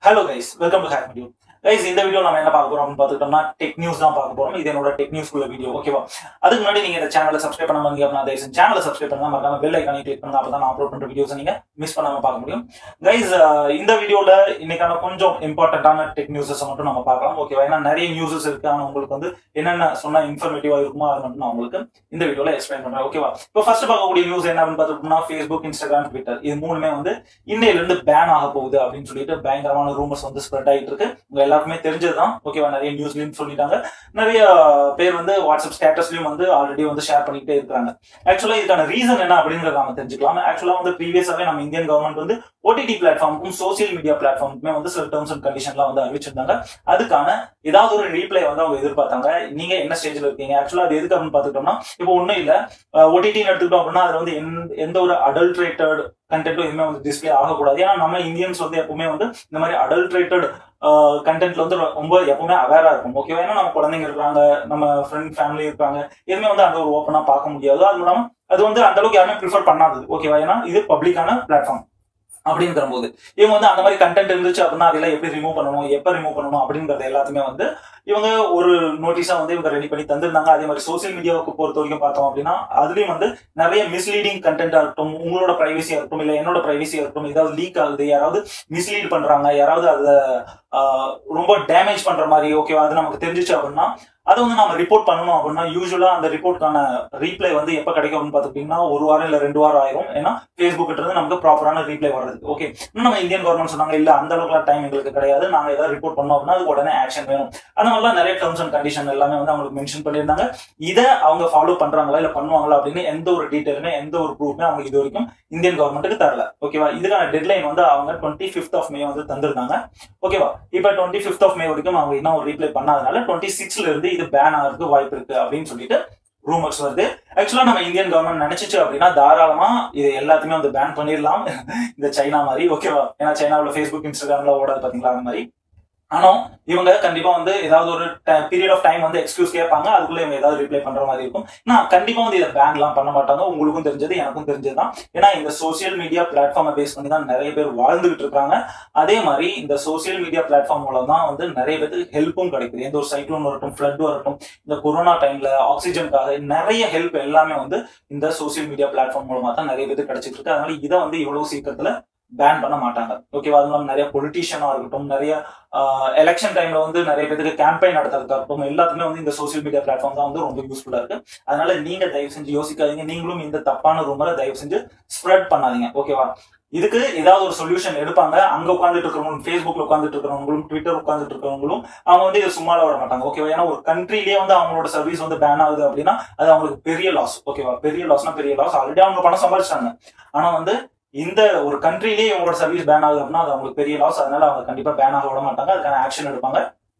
hello guys welcome to hack video guys இந்த video நம்ம என்ன பார்க்க போறோம் அப்படின்னு பார்த்துக்கிட்டோம்னா டெக் நியூஸ் தான் பார்க்க போறோம் இது என்னோட டெக் நியூஸ் உள்ள வீடியோ ஓகேவா அதுக்கு முன்னாடி நீங்க இந்த சேனலை சப்ஸ்கிரைப் பண்ணாம இருந்தீங்க அப்படின்னா தயவு செஞ்சு சேனலை சப்ஸ்கிரைப் பண்ணா மறக்காம பெல் ஐக்கானை கிளிக் பண்ணா அப்பதான் நான் அப்லோட் பண்ற வீடியோஸ் நீங்க மிஸ் பண்ணாம பார்க்க முடியும் கைஸ் இந்த வீடியோல இன்னைக்கான கொஞ்சம் இம்பார்ட்டன்டான டெக் நியூஸஸ் மட்டும் நம்ம பார்க்கலாம் ஓகேவா ஏன்னா நிறைய நியூஸஸ் இருக்கு ஆனா உங்களுக்கு வந்து என்னென்ன சொன்னா இன்ஃபர்மேட்டிவா இருக்குமோ அது மட்டும் நான் உங்களுக்கு இந்த வீடியோல எக்ஸ்பிளைன் பண்றேன் ஓகேவா இப்போ ஃபர்ஸ்ட் பார்க்கக்கூடிய நியூஸ் என்ன அப்படின்னு பார்த்துட்டோம்னா ஃபேஸ்புக் இன்ஸ்டாகிராம் ட்விட்டர் இது மூணுமே வந்து இன்னையில இருந்து பேன் ஆக போகுது அப்படின்னு சொல்லிட்டு பயங்கரமான ரூமர்ஸ் வந்து ஸ்ப்ரெட் ஆகிட்டு இருக்கு உங்க எல்லாருக்குமே தெரிஞ்சதுதான் ஓகேவா நிறைய நியூஸ்லயும் சொல்லிட்டாங்க நிறைய பேர் வந்து வாட்ஸ்அப் ஸ்டேட்டஸ்லயும் வந்து ஆல்ரெடி வந்து ஷேர் பண்ணிக்கிட்டே இருக்காங்க ஆக்சுவலா இதுக்கான ரீசன் என்ன அப்படிங்கறத நம்ம தெரிஞ்சுக்கலாம் ஆக்சுவலா வந்து ப்ரீவியஸாவே நம்ம இந்தியன் கவர்மெண்ட் வந்து ஓடிடி பிளாட்ஃபார்முக்கும் சோசியல் மீடியா பிளாட்ஃபார்முக்குமே வந்து சில டேர்ம்ஸ் அண்ட் கண்டிஷன்லாம் வந்து அறிவிச்சிருந்தாங்க அதுக்கான ஏதாவது ஒரு ரீப்ளை வந்து அவங்க எதிர்பார்த்தாங்க நீங்க என்ன ஸ்டேஜ்ல இருக்கீங்க ஆக்சுவலா அது எதுக்கு அப்படின்னு பாத்துக்கிட்டோம்னா இப்போ ஒண்ணும் இல்ல ஓடிடின்னு எடுத்துக்கிட்டோம் அப்படின்னா அதுல வந்து எந்த- எந்த ஒரு அடல்ட்ரேட்டட் கண்டென்ட்டும் எதுவுமே வந்து டிஸ்பிளே ஆகக்கூடாது ஏன்னா நம்ம இந்தியன்ஸ் வந்து எப்பவுமே வந்து இந்த மாதிரி அடல்ட்ரேட்டட் கண்டென்ட்ல வந்து ரொம்ப எப்பவுமே அவேரா இருக்கும் ஓகேவா ஏன்னா நம்ம குழந்தைங்க இருக்காங்க நம்ம ஃப்ரெண்ட் ஃபேமிலி இருக்காங்க எதுவுமே வந்து அந்த ஒரு ஓப்பனா பார்க்க முடியாது அது இல்லாம அது வந்து அந்த அளவுக்கு யாருமே ப்ரிஃபர் பண்ணாது ஓகேவா ஏன்னா இது பப்ளிக்கான பிளாட்ஃபார்ம் அப்படிங்கிற போது இவங்க வந்து அந்த மாதிரி கண்டென்ட் இருந்துச்சு அப்படின்னா அதெல்லாம் எப்படி ரிமூவ் பண்ணணும் எப்ப ரிமூவ் பண்ணணும் அப்படிங்கறது எல்லாத்துமே வந்து இவங்க ஒரு நோட்டீஸா வந்து இவங்க ரெடி பண்ணி தந்திருந்தாங்க அதே மாதிரி சோசியல் மீடியாவுக்கு பொறுத்த வரைக்கும் பார்த்தோம் அப்படின்னா அதுலயும் வந்து நிறைய மிஸ்லீடிங் கண்டென்ட்டா இருக்கட்டும் உங்களோட பிரைவசியா இருக்கட்டும் இல்ல என்னோட பிரைவசியா இருக்கட்டும் ஏதாவது லீக் ஆகுது யாராவது மிஸ்லீட் பண்றாங்க யாராவது அதை ஆஹ், ரொம்ப டேமேஜ் பண்ற மாதிரி ஓகேவா அது நமக்கு தெரிஞ்சிச்சு அப்படின்னா அதை வந்து நம்ம ரிப்போர்ட் பண்ணணும் அப்படின்னா யூஸ்வலா அந்த ரிப்போர்ட்கான ரீப்ளை வந்து எப்ப கிடைக்கும் அப்படின்னு பார்த்துக்கிட்டீங்கன்னா ஒரு வாரம் இல்ல ரெண்டு வாரம் ஆயிரும் ஏன்னா ஃபேஸ்புக் கிட்ட இருந்து நமக்கு ப்ராப்பரான ரீப்ளை வர்றது ஓகே இன்னும் நம்ம இந்தியன் கவர்மெண்ட் சொன்னாங்க இல்ல அந்த அளவுக்கு டைம் எங்களுக்கு கிடையாது நாங்க ஏதாவது ரிப்போர்ட் பண்ணோம் அப்படின்னா அதுக்கு உடனே ஆக்ஷன் வேணும் அந்த மாதிரிலாம் நிறைய டேர்ம்ஸ் அண்ட் கண்டிஷன் எல்லாமே வந்து அவங்களுக்கு மென்ஷன் பண்ணியிருந்தாங்க இதை அவங்க ஃபாலோ பண்றாங்களா இல்ல பண்ணுவாங்களா அப்படின்னு எந்த ஒரு டீட்டெயிலுமே எந்த ஒரு ப்ரூஃப்மே அவங்க இது வரைக்கும் இந்தியன் கவர்மெண்ட்டுக்கு தரல ஓகேவா இதுக்கான டெட்லைன் வந்து அவங்க டுவெண்ட்டி ஃபிஃப்த் ஆஃப் மே வந்து தந்திருந்தாங்க ஓகேவா இப்போ டுவெண்ட்டி ஃபிஃப்த் ஆஃப் மே வரைக்கும் அவங்க இன்னும் ஒரு ரீப்ளை பண்ணாதனால டுவெண்ட்டி சிக்ஸ்ல இருந்து இது பேன் ஆகிறதுக்கு வாய்ப்பு இருக்கு அப்படின்னு சொல்லிட்டு ரூமர்ஸ் வருது ஆக்சுவலா நம்ம இந்தியன் கவர்மெண்ட் நினைச்சிச்சு அப்படின்னா தாராளமா இது எல்லாத்தையுமே வந்து பேன் பண்ணிடலாம் இந்த சைனா மாதிரி ஓகேவா ஏன்னா சைனாவில் ஃபேஸ்புக் இன்ஸ்டாகிராம்ல ஓடாது பாத்தீங்களா அந்த மாதிரி ஆனா இவங்க கண்டிப்பா வந்து ஏதாவது ஒரு பீரியட் ஆஃப் டைம் வந்து எக்ஸ்கியூஸ் கேட்பாங்க அதுக்குள்ள இவங்க ஏதாவது ரிப்ளை பண்ற மாதிரி இருக்கும் நான் கண்டிப்பா வந்து இதை பேன்லாம் பண்ண மாட்டாங்க உங்களுக்கும் தெரிஞ்சது எனக்கும் தெரிஞ்சதுதான் ஏன்னா இந்த சோசியல் மீடியா பிளாட்ஃபார்மை பேஸ் பண்ணி தான் நிறைய பேர் வாழ்ந்துகிட்டு இருக்காங்க அதே மாதிரி இந்த சோசியல் மீடியா பிளாட்ஃபார்ம் மூலம் தான் வந்து நிறைய பேருக்கு ஹெல்ப்பும் கிடைக்குது எந்த ஒரு சைக்ளோன் வரட்டும் ஃபிளட் வரட்டும் இந்த கொரோனா டைம்ல ஆக்சிஜனுக்காக நிறைய ஹெல்ப் எல்லாமே வந்து இந்த சோசியல் மீடியா பிளாட்ஃபார்ம் மூலமா தான் நிறைய பேருக்கு கிடைச்சிட்டு இருக்கு அதனால இதை வந்து இவ்வளவு சீக்கிரத்துல பேன் பண்ண மாட்டாங்க ஓகேவா அது இல்லாம நிறைய பொலிட்டீஷியனா இருக்கட்டும் நிறைய எலெக்ஷன் டைம்ல வந்து நிறைய பேருக்கு கேம்பெயின் நடத்துறதுக்கா இருக்கட்டும் எல்லாத்துக்குமே வந்து இந்த சோசியல் மீடியா பிளாட்ஃபார்ம் தான் வந்து ரொம்ப யூஸ்ஃபுல்லா இருக்கு அதனால நீங்க தயவு செஞ்சு யோசிக்காதீங்க நீங்களும் இந்த தப்பான ரூமரை தயவு செஞ்சு ஸ்ப்ரெட் பண்ணாதீங்க ஓகேவா இதுக்கு ஏதாவது ஒரு சொல்யூஷன் எடுப்பாங்க அங்க உட்காந்துட்டு இருக்கிறவங்களும் ஃபேஸ்புக்ல உட்காந்துட்டு இருக்கிறவங்களும் ட்விட்டர் உட்காந்துட்டு இருக்கிறவங்களும் அவங்க வந்து இதை சும்மால விட மாட்டாங்க ஓகேவா ஏன்னா ஒரு கண்ட்ரிலேயே வந்து அவங்களோட சர்வீஸ் வந்து பேன் ஆகுது அப்படின்னா அது அவங்களுக்கு பெரிய லாஸ் ஓகேவா பெரிய லாஸ்னா பெரிய லாஸ் ஆல்ரெடி அவங்க பணம் சம்பாதிச்சிட்டாங்க ஆனா வந்து இந்த ஒரு கண்ட்ரிலேயே இவங்களோட சர்வீஸ் பேன் ஆகுது அப்படின்னா அது அவங்களுக்கு பெரிய லாஸ் அதனால அவங்க கண்டிப்பா பேன் ஆக விட மாட்டாங்க அதுக்கான ஆக்ஷன் எடுப்பாங்க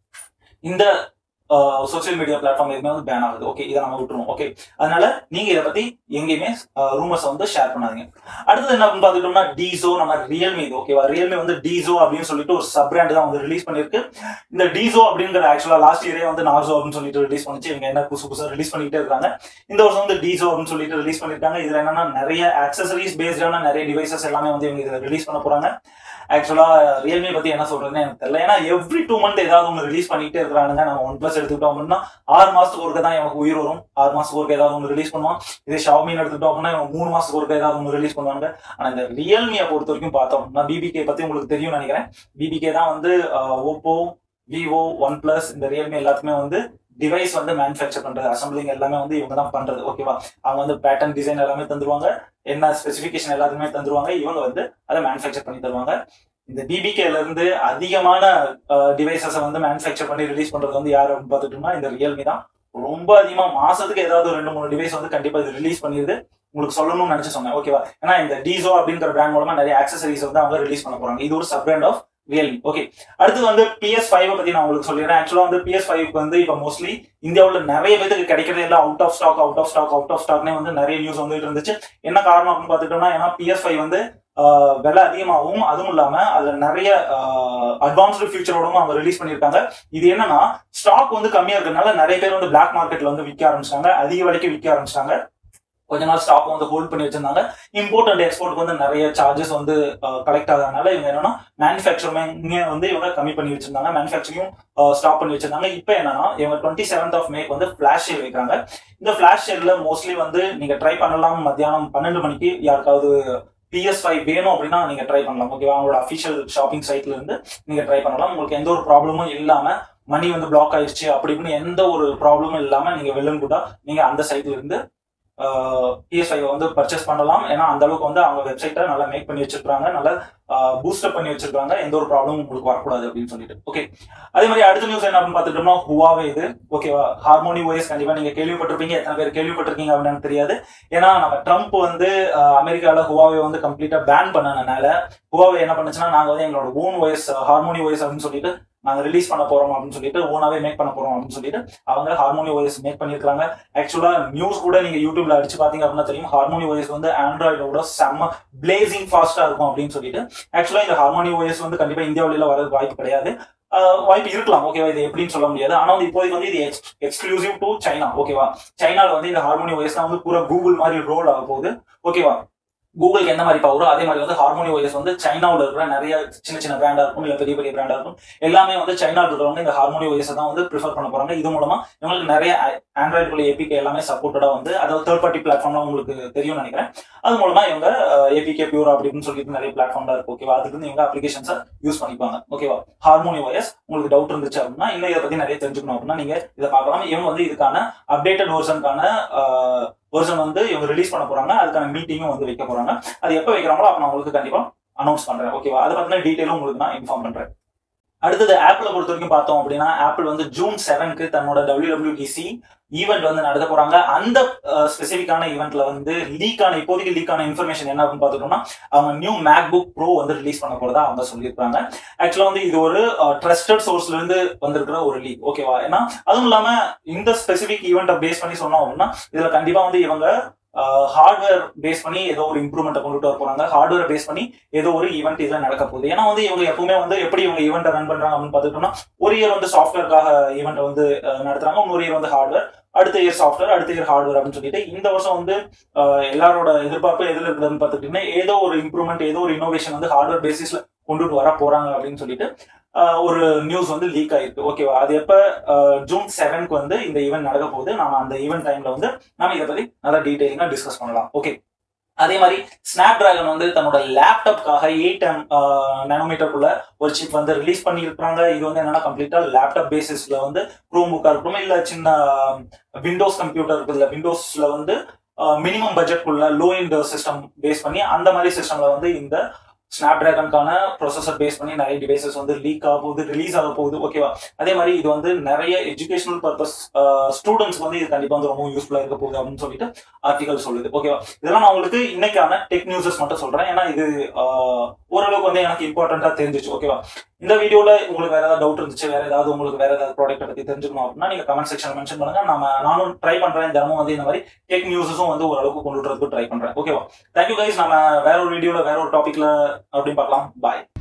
இந்த சோசியல் மீடியா பிளாட்ஃபார்ம் எதுவுமே வந்து பேன் ஆகுது ஓகே இதை நம்ம விட்டுருவோம் ஓகே அதனால நீங்க இதை பத்தி எங்கேயுமே ரூமர்ஸ் வந்து ஷேர் பண்ணாதீங்க அடுத்தது என்ன அப்படின்னு பாத்துக்கிட்டோம்னா டீசோ நம்ம ரியல்மி இது ஓகேவா ரியல்மி வந்து டீசோ அப்படின்னு சொல்லிட்டு ஒரு சப் பிராண்ட் தான் வந்து ரிலீஸ் பண்ணிருக்கு இந்த டீசோ அப்படிங்கிற ஆக்சுவலா லாஸ்ட் இயரே வந்து நார்சோ அப்படின்னு சொல்லிட்டு ரிலீஸ் பண்ணிச்சு இவங்க என்ன புதுசு புதுசா ரிலீஸ் பண்ணிட்டே இருக்காங்க இந்த வருஷம் வந்து டீசோ அப்படின்னு சொல்லிட்டு ரிலீஸ் பண்ணிருக்காங்க இதுல என்னன்னா நிறைய ஆக்சசரிஸ் பேஸ்டான நிறைய டிவைசஸ் எல்லாமே வந்து இவங்க இதை ரிலீஸ் பண்ண போறாங்க ஆக்சுவலா ரியல்மி பத்தி என்ன சொல்றதுன்னு எனக்கு தெரியல ஏன்னா எவ்ரி டூ மந்த் ஏதாவது ஒன்று ரிலீஸ் பண்ணிட்டே இருக்கிறானுங்க நம்ம ஒன் பிளஸ் எடுத்துக்கிட்டோம் அப்படின்னா ஆறு மாசத்துக்கு ஒருக்க தான் எனக்கு உயிர் வரும் ஆறு மாசத்துக்கு ஒருக்க ஏதாவது ஒன்று ரிலீஸ் பண்ணுவான் இதே ஷாமின்னு எடுத்துக்கிட்டோம் அப்படின்னா இவங்க மூணு மாசத்துக்கு ஒருக்க ஏதாவது ஒன்று ரிலீஸ் பண்ணுவாங்க ஆனா இந்த ரியல்மியை பொறுத்த வரைக்கும் பார்த்தோம் நான் பிபிகே பத்தி உங்களுக்கு தெரியும் நினைக்கிறேன் பிபிகே தான் வந்து ஓப்போ விவோ ஒன் பிளஸ் இந்த ரியல்மி எல்லாத்துக்குமே வந்து டிவைஸ் வந்து மேனுஃபேக்சர் பண்றது அசம்பிளிங் எல்லாமே வந்து இவங்க தான் பண்றது ஓகேவா அவங்க வந்து பேட்டர்ன் டிசைன் எல்லாமே தந்துருவாங்க என்ன ஸ்பெசிஃபிகேஷன் எல்லாத்துக்குமே தந்துருவாங்க இவங்க வந்து அதை மேனுஃபேக்சர் பண்ணி தருவாங்க இந்த பிபிகேல இருந்து அதிகமான டிவைசஸை வந்து மேனுஃபேக்சர் பண்ணி ரிலீஸ் பண்றது வந்து யார் அப்படின்னு பார்த்துட்டோம்னா இந்த ரியல்மி தான் ரொம்ப அதிகமா மாசத்துக்கு ஏதாவது ஒரு ரெண்டு மூணு டிவைஸ் வந்து கண்டிப்பா இது ரிலீஸ் பண்ணிடுது உங்களுக்கு சொல்லணும்னு நினைச்சு சொன்னேன் ஓகேவா ஏன்னா இந்த டீசோ அப்படிங்கிற பிராண்ட் மூலமா நிறைய ஆக்சசரிஸ் வந்து அவங்க ரிலீஸ் பண்ண போறாங்க இது ஒரு sub brand of Realme okay அடுத்து வந்து பிஎஸ் ஃபைவ் பத்தி நான் உங்களுக்கு சொல்லிடுறேன் ஆக்சுவலா வந்து பிஎஸ் ஃபைவ் வந்து இப்போ மோஸ்ட்லி இந்தியாவில் நிறைய பேருக்கு கிடைக்கிறதே எல்லாம் out of stock out of stock out of ஸ்டாக்னே வந்து நிறைய நியூஸ் வந்துட்டு இருந்துச்சு என்ன காரணம் அப்படின்னு பார்த்துட்டோம்னா ஏன்னா பிஎஸ் ஃபைவ் வந்து ஆஹ், விலை அதிகமாகவும் அதுவும் இல்லாம அதுல நிறைய அட்வான்ஸ்டு ஃபியூச்சரோடும் அவங்க ரிலீஸ் பண்ணியிருக்காங்க இது என்னன்னா ஸ்டாக் வந்து கம்மியா இருக்கிறதுனால நிறைய பேர் வந்து பிளாக் மார்க்கெட்ல வந்து விற்க ஆரம்பிச்சாங்க அதிக விலைக்கு விற்க ஆரம்பிச்சாங்க கொஞ்ச நாள் ஸ்டாக் வந்து ஹோல்ட் பண்ணி வச்சிருந்தாங்க இம்போர்ட் அண்ட் எக்ஸ்போர்ட்க்கு வந்து நிறைய சார்ஜஸ் வந்து கலெக்ட் ஆகிறதுனால இவங்க என்னன்னா மேனுஃபேக்சரிங் வந்து இவங்க கம்மி பண்ணி வச்சிருந்தாங்க மேனுஃபேக்சரிங் ஸ்டாப் பண்ணி வச்சிருந்தாங்க இப்போ என்னன்னா இவங்க டுவெண்ட்டி செவன்த் ஆஃப் மேக் வந்து ஃபிளாஷ் சேல் வைக்கிறாங்க இந்த ஃபிளாஷ் சேல்ல மோஸ்ட்லி வந்து நீங்க ட்ரை பண்ணலாம் மத்தியானம் பன்னெண்டு மணிக்கு யாருக்காவது பிஎஸ் ஃபைவ் வேணும் அப்படின்னா நீங்க ட்ரை பண்ணலாம் ஓகேவா அவங்களோட அஃபிஷியல் ஷாப்பிங் சைட்ல இருந்து நீங்க ட்ரை பண்ணலாம் உங்களுக்கு எந்த ஒரு ப்ராப்ளமும் இல்லாம மணி வந்து பிளாக் ஆயிடுச்சு அப்படி இப்படின்னு எந்த ஒரு ப்ராப்ளமும் இல்லாம நீங்க வெள்ளன் கூட நீங்க அந்த சைட்ல இருந்து பிஎஸ் ஃபைவ் வந்து பர்ச்சேஸ் பண்ணலாம் ஏன்னா அந்த அளவுக்கு வந்து அவங்க வெப்சைட்டை நல்லா மேக் பண்ணி வச்சிருக்காங்க நல்லா பூஸ்டப் பண்ணி வச்சிருக்காங்க எந்த ஒரு ப்ராப்ளமும் உங்களுக்கு வரக்கூடாது அப்படின்னு சொல்லிட்டு ஓகே அதே மாதிரி அடுத்த நியூஸ் என்ன அப்படின்னு பார்த்துட்டோம்னா ஹுவாவே இது ஓகேவா ஹார்மோனி ஓஎஸ் கண்டிப்பா நீங்க கேள்விப்பட்டிருப்பீங்க எத்தனை பேர் கேள்விப்பட்டிருக்கீங்க அப்படின்னு எனக்கு தெரியாது ஏன்னா நம்ம ட்ரம்ப் வந்து அஹ், அமெரிக்கால ஹுவாவே வந்து கம்ப்ளீட்டா பேன் பண்ணனால ஹுவாவே என்ன பண்ணுச்சுன்னா நாங்க வந்து எங்களோட ஓன் ஓஎஸ் ஹார்மோனி ஓஎஸ் அப்படின்னு சொல்லிட்டு நாங்க ரிலீஸ் பண்ண போறோம் அப்படின்னு சொல்லிட்டு ஓனாவே மேக் பண்ண போறோம் அப்படின்னு சொல்லிட்டு அவங்க ஹார்மோனி ஓஎஸ் மேக் பண்ணிருக்காங்க ஆக்சுவலா நியூஸ் கூட நீங்க யூடியூப்ல அடிச்சு பாத்தீங்க அப்படின்னா தெரியும் ஹார்மோனி ஓஎஸ் வந்து ஆண்ட்ராய்டோட செம்ம பிளேசிங் ஃபாஸ்டா இருக்கும் அப்படின்னு சொல்லிட்டு ஆக்சுவலா இந்த ஹார்மோனி ஓஎஸ் வந்து கண்டிப்பா இந்தியாவில வரதுக்கு வாய்ப்பு கிடையாது ஆஹ் வாய்ப்பு இருக்கலாம் ஓகேவா இது எப்படின்னு சொல்ல முடியாது ஆனா வந்து இப்போதைக்கு வந்து இது எக்ஸ்க்ளூசிவ் டு சைனா ஓகேவா சைனால வந்து இந்த ஹார்மோனி ஓஎஸ் வந்து பூரா கூகுள் மாதிரி ரோல் ஆக போகுது ஓகேவா கூகுளுக்கு எந்த மாதிரி பவரோ அதே மாதிரி வந்து ஹார்மோனி ஓஎஸ் வந்து சைனாவில் இருக்கிற நிறைய சின்ன சின்ன பிராண்டா இருக்கும் இல்ல பெரிய பெரிய பிராண்டா இருக்கும் எல்லாமே வந்து சைனாவில் இருக்கிறவங்க இந்த ஹார்மோனி ஓஎஸ் தான் வந்து ப்ரிஃபர் பண்ண போறாங்க இது மூலமா இவங்களுக்கு நிறைய ஆண்ட்ராய்டுக்குள்ள ஏபிகே எல்லாமே சப்போர்ட்டடா வந்து அதாவது தேர்ட் பார்ட்டி பிளாட்ஃபார்ம்லாம் உங்களுக்கு தெரியும்னு நினைக்கிறேன் அது மூலமா இவங்க ஏபிகே பியூர் அப்படின்னு சொல்லிட்டு நிறைய பிளாட்ஃபார்ம்ல இருக்கு ஓகேவா அதுக்கு வந்து இவங்க அப்ளிகேஷன்ஸை யூஸ் பண்ணிப்பாங்க ஓகேவா ஹார்மோனி ஓஎஸ் உங்களுக்கு டவுட் இருந்துச்சு அப்படின்னா இன்னும் இதை பத்தி நிறைய தெரிஞ்சுக்கணும் அப்படின்னா நீங்க இதை பார்க்கலாம் இவங்க வந்து இதுக்கான அப்டேட்டட் வெர்ஷனுக்கான வெர்ஷன் வந்து இவங்க ரிலீஸ் பண்ண போறாங்க அதுக்கான மீட்டிங்கும் வந்து வைக்க போறாங்க அது எப்போ வைக்கிறாங்களோ அப்ப நான் உங்களுக்கு கண்டிப்பா அனௌன்ஸ் பண்றேன் ஓகேவா அதை பத்தின டீட்டெயிலும் உங்களுக்கு நான் இன்ஃபார்ம் பண்றேன் அடுத்தது ஆப்பிள பொறுத்த வரைக்கும் பார்த்தோம் அப்படின்னா ஆப்பிள் வந்து ஜூன் செவனுக்கு தன்னோட டபிள்யூடபிள்யூடிசி ஈவெண்ட் வந்து நடத்த போறாங்க அந்த ஸ்பெசிபிக்கான ஈவெண்ட்ல வந்து லீக் ஆன இப்போதைக்கு லீக் ஆன இன்ஃபர்மேஷன் என்ன அப்படின்னு பார்த்துட்டோம்னா அவங்க நியூ மேக் புக் ப்ரோ வந்து ரிலீஸ் பண்ண போறதா அவங்க சொல்லியிருக்காங்க ஆக்சுவலா வந்து இது ஒரு ட்ரஸ்டட் சோர்ஸ்ல இருந்து வந்திருக்கிற ஒரு லீக் ஓகேவா ஏன்னா அதுவும் இல்லாம இந்த ஸ்பெசிபிக் ஈவெண்ட்டை பேஸ் பண்ணி சொன்னோம் அப்படின்னா இதுல கண்டிப்பா வந்து இவங்க ஹார்ட்வேர் பேஸ் பண்ணி ஏதோ ஒரு இம்ப்ரூவ்மெண்ட் கொண்டுட்டு வர போறாங்க ஹார்ட்வேர் பேஸ் பண்ணி ஏதோ ஒரு ஈவெண்ட் இதுல நடக்க போகுது ஏன்னா வந்து இவங்க எப்பவுமே வந்து எப்படி இவங்க ஈவெண்ட் ரன் பண்றாங்க அப்படின்னு பார்த்துட்டோம்னா ஒரு இயர் வந்து சாஃப்ட்வேர்க்காக ஈவெண்ட் வந்து அஹ், நடத்துறாங்க இன்னொரு இயர் வந்து ஹார்ட்வேர் அடுத்த இயர் சாஃப்ட்வேர் அடுத்த இயர் ஹார்ட்வேர் அப்படின்னு சொல்லிட்டு இந்த வருஷம் வந்து அஹ், எல்லாரோட எதிர்பார்ப்பு எதுல இருக்குதுன்னு பார்த்துக்கிட்டீங்கன்னா ஏதோ ஒரு இம்ப்ரூவ்மெண்ட் ஏதோ ஒரு இன்னோவேஷன் வந்து ஹார்ட்வேர் பேசிஸ்ல கொண்டுட்டு வர போறாங்க அப்படின்னு சொல்லிட்டு அஹ், ஒரு நியூஸ் வந்து லீக் ஆயிருக்கு ஓகேவா அது எப்ப அஹ், ஜூன் செவனுக்கு வந்து இந்த ஈவெண்ட் நடக்க போகுது நாம அந்த ஈவெண்ட் டைம்ல வந்து நாம இதை பத்தி நல்லா டீடைலிங்கா டிஸ்கஸ் பண்ணலாம் ஓகே அதே மாதிரி ஸ்னாப் டிராகன் வந்து தன்னோட லேப்டாப்காக எயிட் எம் நேனோமீட்டருக்குள்ள ஒரு சிப் வந்து ரிலீஸ் பண்ணியிருக்காங்க இது வந்து என்னன்னா கம்ப்ளீட்டா லேப்டாப் பேசிஸ்ல வந்து குரோம் புக்கா இருக்கட்டும் இல்ல சின்ன விண்டோஸ் கம்ப்யூட்டர் இருக்குல்ல விண்டோஸ்ல வந்து மினிமம் பட்ஜெட்குள்ள லோ எண்ட் சிஸ்டம் பேஸ் பண்ணி அந்த மாதிரி சிஸ்டம்ல வந்து இந்த ஸ்னாப் டிராகனுக்கான ப்ரொசஸர் பேஸ் பண்ணி நிறைய டிவைசஸ் வந்து லீக் ஆக போகுது ரிலீஸ் ஆக போகுது ஓகேவா அதே மாதிரி இது வந்து நிறைய எஜுகேஷனல் பர்பஸ் ஸ்டூடெண்ட்ஸ் வந்து இது கண்டிப்பா வந்து ரொம்ப யூஸ்ஃபுல்லா இருக்க போகுது அப்படின்னு சொல்லிட்டு ஆர்டிகல் சொல்லுது ஓகேவா இதெல்லாம் நான் உங்களுக்கு இன்னைக்கான டெக் நியூஸஸ் மட்டும் சொல்றேன் ஏன்னா இது ஆஹ், ஓரளவுக்கு வந்து எனக்கு இம்பார்ட்டண்டா தெரிஞ்சிச்சு ஓகேவா இந்த வீடியோல உங்களுக்கு வேற ஏதாவது டவுட் இருந்துச்சு வேற ஏதாவது உங்களுக்கு வேற ஏதாவது ப்ராடக்ட் பத்தி தெரிஞ்சுக்கணும் அப்படின்னா நீங்க கமெண்ட் செக்ஷன் மென்ஷன் பண்ணுங்க நம்ம நானும் ட்ரை பண்றேன் தினமும் வந்து இந்த மாதிரி டெக் நியூஸஸும் வந்து ஓரளவுக்கு கொண்டு வரதுக்கு ட்ரை பண்றேன் ஓகேவா தேங்க்யூ கைஸ் நம்ம வேற ஒரு வீடியோல வேற ஒரு டாபிக்ல அப்படின்னு பார்க்கலாம் பாய்